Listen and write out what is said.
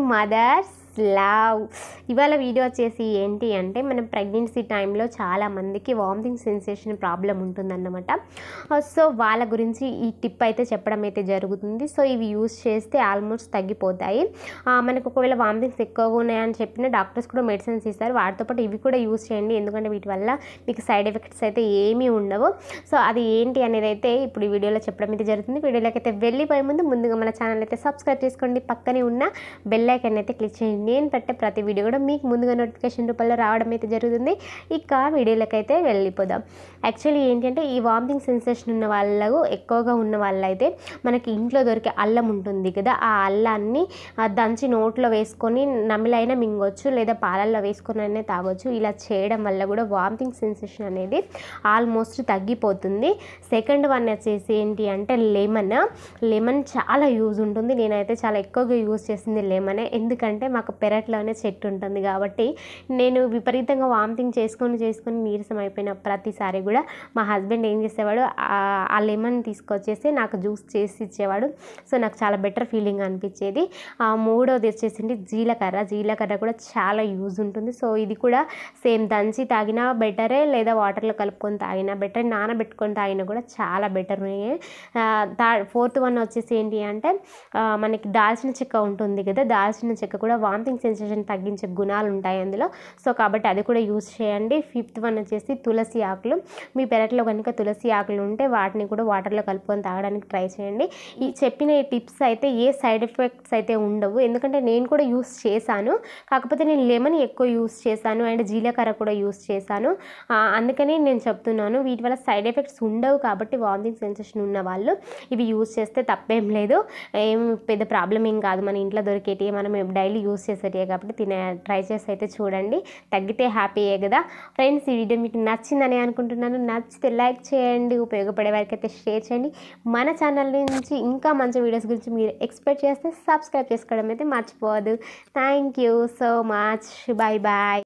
mothers love ఇవాళ video వచ్చేసి ఏంటి అంటే మనం ప్రెగ్నెన్సీ టైంలో చాలా మందికి వామిటింగ్ సెన్సేషన్ ప్రాబ్లం ఉంటుందన్నమాట సో వాళ్ళ గురించి ఈ టిప్ అయితే చెప్పడం అయితే జరుగుతుంది సో ఇవి యూస్ చేస్తే ఆల్మోస్ట్ తగ్గిపోతాయి ఆ, మనకు ఒకవేళ వామిటింగ్స్ ఎక్కువగా ఉన్నాయని చెప్పిన డాక్టర్స్ కూడా మెడిసిన్స్ ఇస్తారు వాటితో పాటు ఇవి కూడా యూస్ చేయండి ఎందుకంటే వీటి వల్ల మీకు సైడ్ ఎఫెక్ట్స్ అయితే ఏమీ ఉండవు సో అది ఏంటి అనేది అయితే ఇప్పుడు ఈ వీడియోలో చెప్పడం అయితే జరుగుతుంది వీడియోలోకి అయితే వెళ్ళిపోయే ముందు ముందుగా మన ఛానల్ అయితే సబ్స్క్రైబ్ చేసుకోండి పక్కనే ఉన్న బెల్ ఐకాన్ అయితే క్లిక్ చేయండి నేను పెట్టే ప్రతి వీడియో కూడా మీకు ముందుగా నోటిఫికేషన్ రూపంలో రావడం అయితే జరుగుతుంది ఇక వీడియోలోకి అయితే వెళ్ళిపోదాం యాక్చువల్లీ ఏంటంటే ఈ వామిటింగ్ సెన్సేషన్ ఉన్న వాళ్ళు ఎక్కువగా ఉన్న వాళ్ళైతే మనకి ఇంట్లో దొరికే అల్లం ఉంటుంది కదా ఆ అల్లాన్ని ఆ, దంచి నోట్లో వేసుకొని నమిలైనా మింగొచ్చు లేదా పాలల్లో వేసుకొని అయినా తాగొచ్చు ఇలా చేయడం వల్ల కూడా వామిటింగ్ సెన్సేషన్ అనేది ఆల్మోస్ట్ తగ్గిపోతుంది సెకండ్ వన్ వచ్చేసి ఏంటి అంటే లెమన్ లెమన్ చాలా యూజ్ ఉంటుంది నేనైతే చాలా ఎక్కువగా యూజ్ చేసింది లెమనే ఎందుకంటే మాకు పెరట్లోనే చెట్టు ఉంటుంది కాబట్టి నేను విపరీతంగా వామిటింగ్ చేసుకొని చేసుకొని నీరసం అయిపోయిన ప్రతిసారి కూడా మా హస్బెండ్ ఏం చేసేవాడు ఆ- ఆ లెమన్ తీసుకొచ్చేసి నాకు జ్యూస్ చేసి ఇచ్చేవాడు సో నాకు చాలా బెటర్ ఫీలింగ్ అనిపించేది ఆ మూడోది వచ్చేసింది జీలకర్ర జీలకర్ర కూడా చాలా యూజ్ ఉంటుంది సో ఇది కూడా సేమ్ దంచి తాగినా బెటరే లేదా వాటర్లో కలుపుకొని తాగినా బెటర్ నానబెట్టుకొని తాగినా కూడా చాలా బెటర్ థా ఫోర్త్ వన్ వచ్చేసి ఏంటి అంటే ఆ, మనకి దాల్చిన చెక్క ఉంటుంది కదా దాల్చిన చెక్క కూడా వామిటింగ్ సెన్సేషన్ తగ్గించే గుణాలు ఉంటాయి అందులో సో కాబట్టి అది కూడా యూజ్ చేయండి ఫిఫ్త్ వన్ వచ్చేసి తులసి ఆకులు మీ పెరట్లో కనుక తులసి ఆకులు ఉంటే వాటిని కూడా వాటర్లో కలుపుకొని తాగడానికి ట్రై చేయండి ఈ చెప్పిన ఈ టిప్స్ అయితే ఏ సైడ్ ఎఫెక్ట్స్ అయితే ఉండవు ఎందుకంటే నేను కూడా యూస్ చేశాను కాకపోతే నేను లెమన్ ఎక్కువ యూస్ చేశాను అండ్ జీలకర్ర కూడా యూస్ చేశాను ఆ, అందుకని నేను చెప్తున్నాను వీటి వల్ల సైడ్ ఎఫెక్ట్స్ ఉండవు కాబట్టి వామిటింగ్ సెన్సేషన్ ఉన్న వాళ్ళు ఇవి యూస్ చేస్తే తప్పేం లేదు ఏం పెద్ద ప్రాబ్లం ఏం కాదు మన ఇంట్లో దొరికేటి మనం డైలీ యూస్ చేసేటివి కాబట్టి తినే ట్రై చేసి అయితే చూడండి తగ్గితే హ్యాపీయే కదా ఫ్రెండ్స్ ఈ వీడియో మీకు నచ్చిందని అనుకుంటున్నాను నచ్చితే లైక్ చేయండి ఉపయోగపడే వారికి అయితే షేర్ చేయండి మన ఛానల్ నుంచి ఇంకా మంచి వీడియోస్ గురించి మీరు ఎక్స్పెక్ట్ చేస్తే సబ్స్క్రైబ్ చేసుకోవడం అయితే మర్చిపోవద్దు thank you so much bye bye